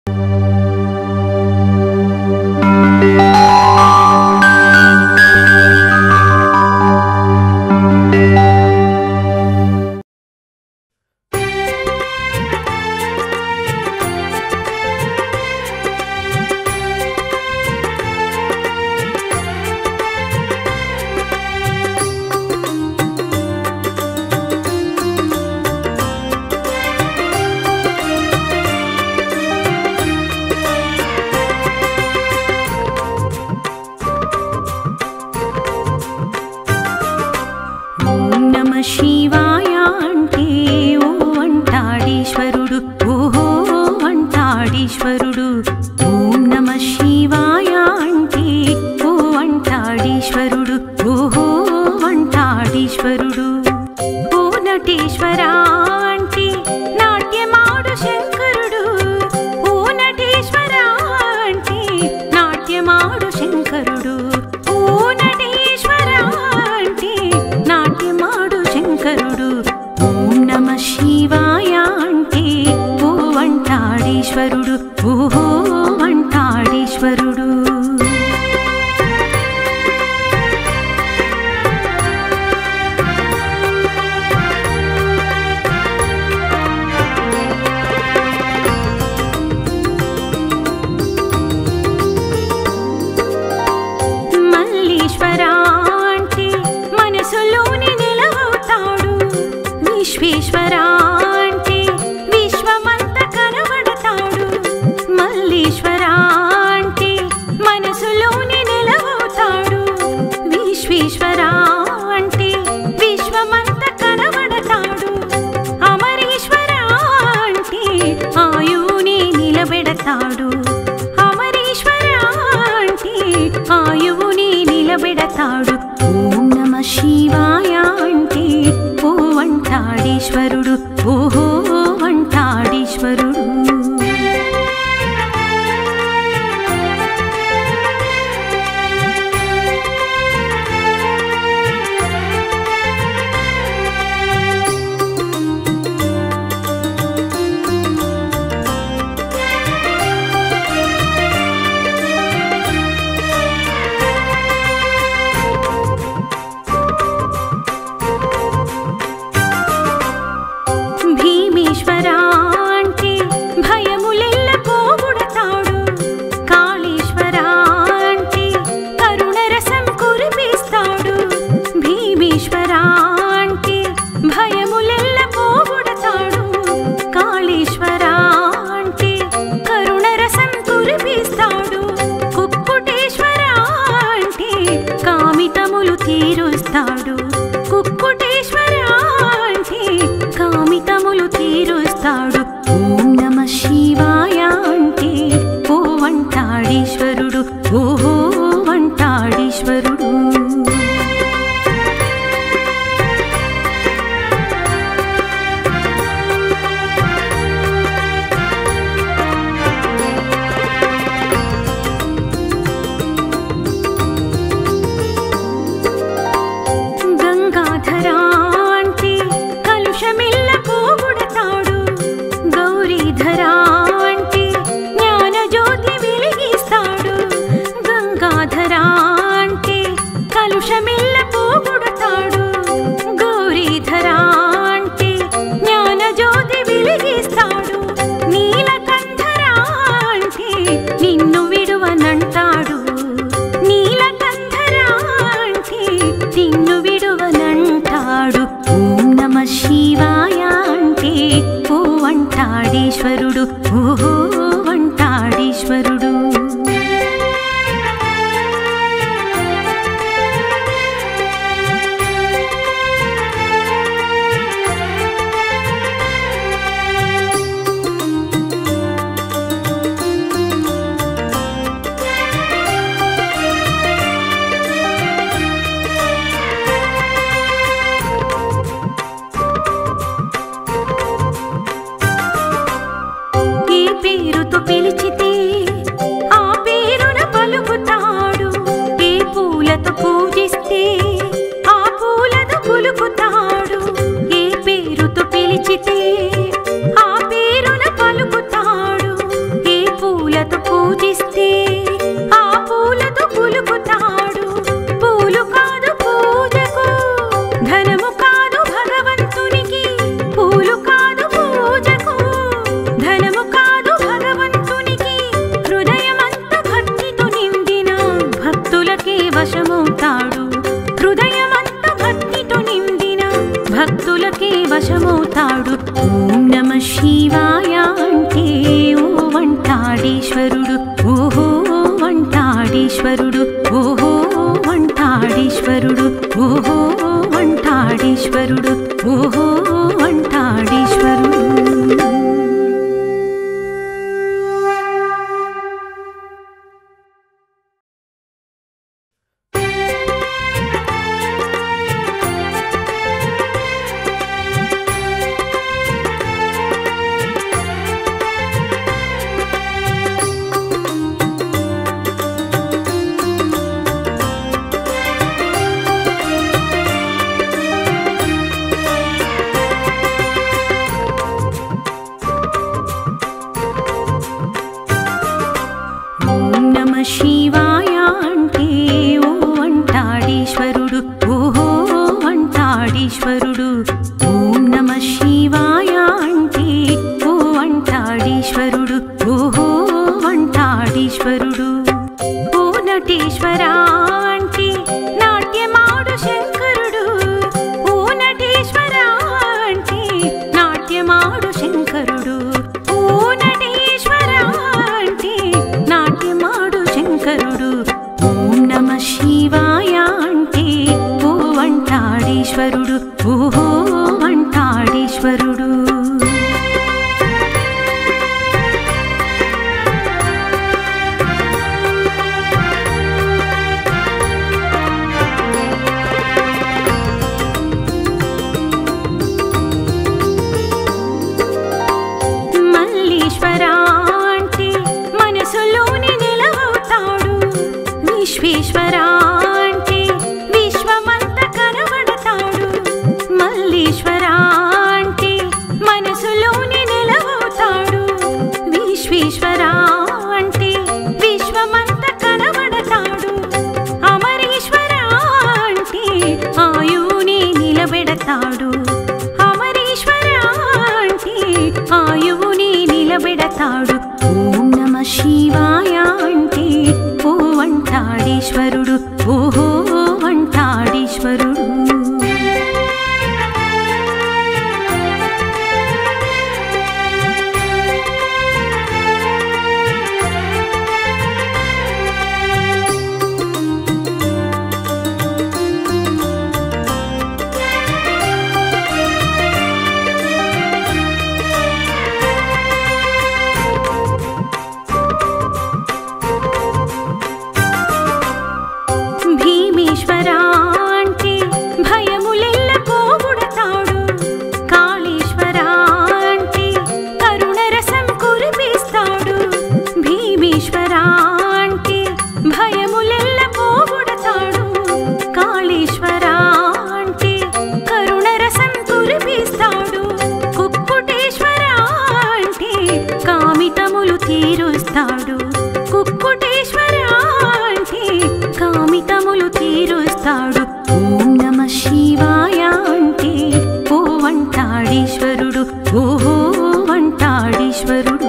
ఓం నమ శివాయ అంటే ఓ అంటాడీశ్వరుడు ఓహో అంటాడీశ్వరుడు ఓం నమ శివాయ అంటే ఓ అంటాడీశ్వరుడు ఓహో అంటాడీశ్వరుడు ఓ నటేశ్వరా అంటే నాట్యమాడు శంకరుడు ఓ నటేశ్వరా అంటే నాట్యమాడు శంకరుడు ఓ నటేశ్వరా అంటే నాట్యమాడు శంకరుడు ఓం నమ శివాయ అంటే ఓ వంటాడీశ్వరుడు ఓహో వంటాడీశ్వరుడు మల్లీశ్వరా అంటే మనసులోని నిలవవుతాడు విశ్వేశ్వరా అంటే విశ్వమంత కనబడతాడు మల్లీశ్వరా అంటే మనసులోని నిలవవుతాడు విశ్వేశ్వరా అంటే విశ్వమంత కనబడతాడు అమరీశ్వరా అంటే ఆయువుని నిలబెడతాడు అమరీశ్వరా అంటే ఆయువుని నిలబెడతాడు ఓం నమ శివాయ అంటే ఓ వంటాడీశ్వరుడు ఓహో వంటాడీశ్వరుడు భీమేశ్వరా అంటే భయములెల్ల పోగొడతాడు కాళేశ్వరా అంటే కరుణ రసం కురిపిస్తాడు భీమేశ్వరా అంటే భయములెల్ల పోగొడతాడు కాళేశ్వరా అంటే కరుణ రసం కురిపిస్తాడు కుక్కుటేశ్వరా అంటే కామితములు తీరుస్తాడు కుక్కుటేశ్వరా అంటే కామితములు తీరుస్తాడు ఓం నమ శివాయ అంటే ఓ వంటాడీశ్వరుడు ఓహో వంటాడీశ్వరుడు గంగాధరా అంటే కలుషమిల్ల పోగొడతాడు గౌరీధరా అంటే జ్ఞాన జ్యోతి వెలిగిస్తాడు గంగాధరా అంటే కలుషమిల్ల పోగొడతాడు గౌరీధరా అంటే జ్ఞాన జ్యోతి వెలిగిస్తాడు నీలకంఠరా అంటే నిన్ను విడువనంటాడు నీలకంఠరా అంటే నిన్ను విడువనంటాడు ఓం నమ శివాయ అంటే ఓ వంటాడీశ్వరుడు ఓహో వంటాడీశ్వరుడు ఏ పేరుతో పిలిచితే ఆ పేరున పలుకుతాడు ఏ పూలతో పూజిస్తే ఆ పూలతో పులుకుతాడు ఏ పేరుతో పిలిచితే ఆ పేరున పలుకుతాడు ఏ వంటాడీశ్వరుడు ఓహో వంటాడీశ్వరుడు ఓహో వంటాడీశ్వరుడు ఓహో వంటాడీశ్వరుడు ఓహో వంటాడీశ్వరుడు ఓం నమ శివాయ అంటే ఓ వంటాడీశ్వరుడు ఓహో వంటాడీశ్వరుడు ఓం నమ శివాయ అంటే ఓ వంటాడీశ్వరుడు ఓహో వంటాడీశ్వరుడు ఓ నటేశ్వరా అంటే నాట్యమాడు శంకరుడు ఓ నటేశ్వరా అంటే నాట్యమాడు శంకరుడు ఓ నటేశ్వరా అంటే నాట్యమాడు శంకరుడు ఓం నమ శివాయ అంటే ఓ వంటాడీశ్వరుడు ఓహో వంటాడీశ్వరుడు మల్లీశ్వరా అంటే మనసులోని నిలవవుతాడు విశ్వేశ్వరా అంటే విశ్వమంత కనబడతాడు మల్లీశ్వరా అంటే మనసులోని నిలవవుతాడు విశ్వేశ్వరా అంటే విశ్వమంత కనబడతాడు అమరీశ్వరా అంటే ఆయువుని నిలబెడతాడు అమరీశ్వరా అంటే ఆయువుని నిలబెడతాడు ఓం నమ శివాయ అంటే ఓ వంటాడీశ్వరుడు ఓహో వంటాడీశ్వరుడు భీమేశ్వరా అంటే భయములెల్ల పోగొడతాడు కాళేశ్వరా అంటే కరుణ రసం కురిపిస్తాడు భీమేశ్వరా అంటే భయములెల్ల పోగొడతాడు కాళేశ్వరా అంటే కరుణ రసం కురిపిస్తాడు కుక్కుటేశ్వరా అంటే కామితములు తీరుస్తాడు కుక్కుటేశ్వరా అంటే కామితములు తీరుస్తాడు ఓం నమ శివాయ అంటే ఓ వంటాడీశ్వరుడు ఓహో వంటాడీశ్వరుడు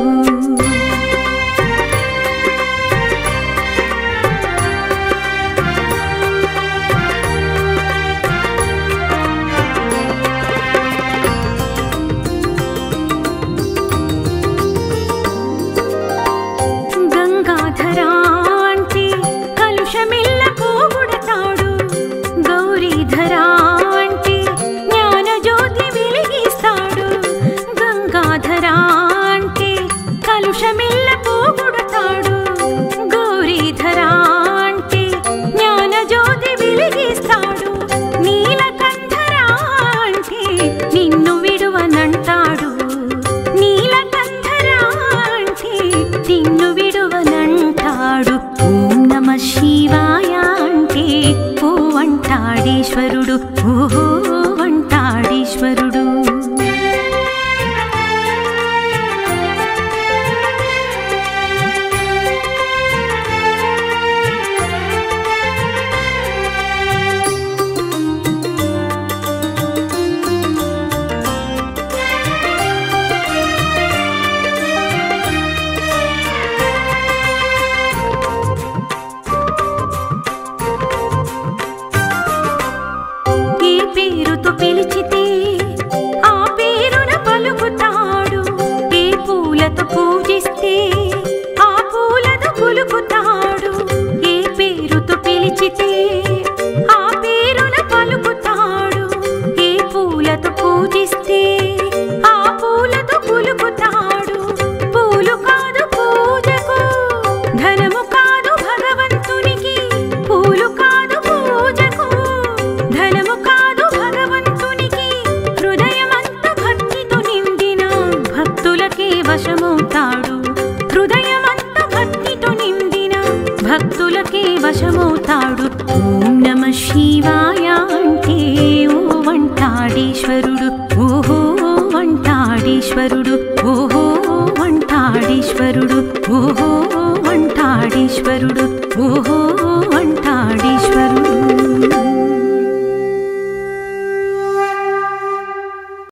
గంగాధరా అంటే కలుషమిల్ల పోగొడతాడు గౌరీధరా అంటే జ్ఞాన జ్యోతి వెలిగిస్తాడు గంగాధరా అంటే కలుషమిల్ల పోగొడతాడు గౌరీధరా అంటే జ్ఞాన జ్యోతి వెలిగిస్తాడు నీలకంఠరా అంటే నిన్ను విడువనంటాడు నీలకంఠరా అంటే నిన్ను విడువనంటాడు ఓం నమ శివాయ అంటే ఓ వంటాడీశ్వరుడు ఓహో వంటాడీశ్వరుడు వశమవుతాడు ఓం నమ శివాయ అంటే ఓ వంటాడీశ్వరుడు ఓహో వంటాడీశ్వరుడు ఓహో వంటాడీశ్వరుడు ఓహో వంటాడీశ్వరుడు ఓహో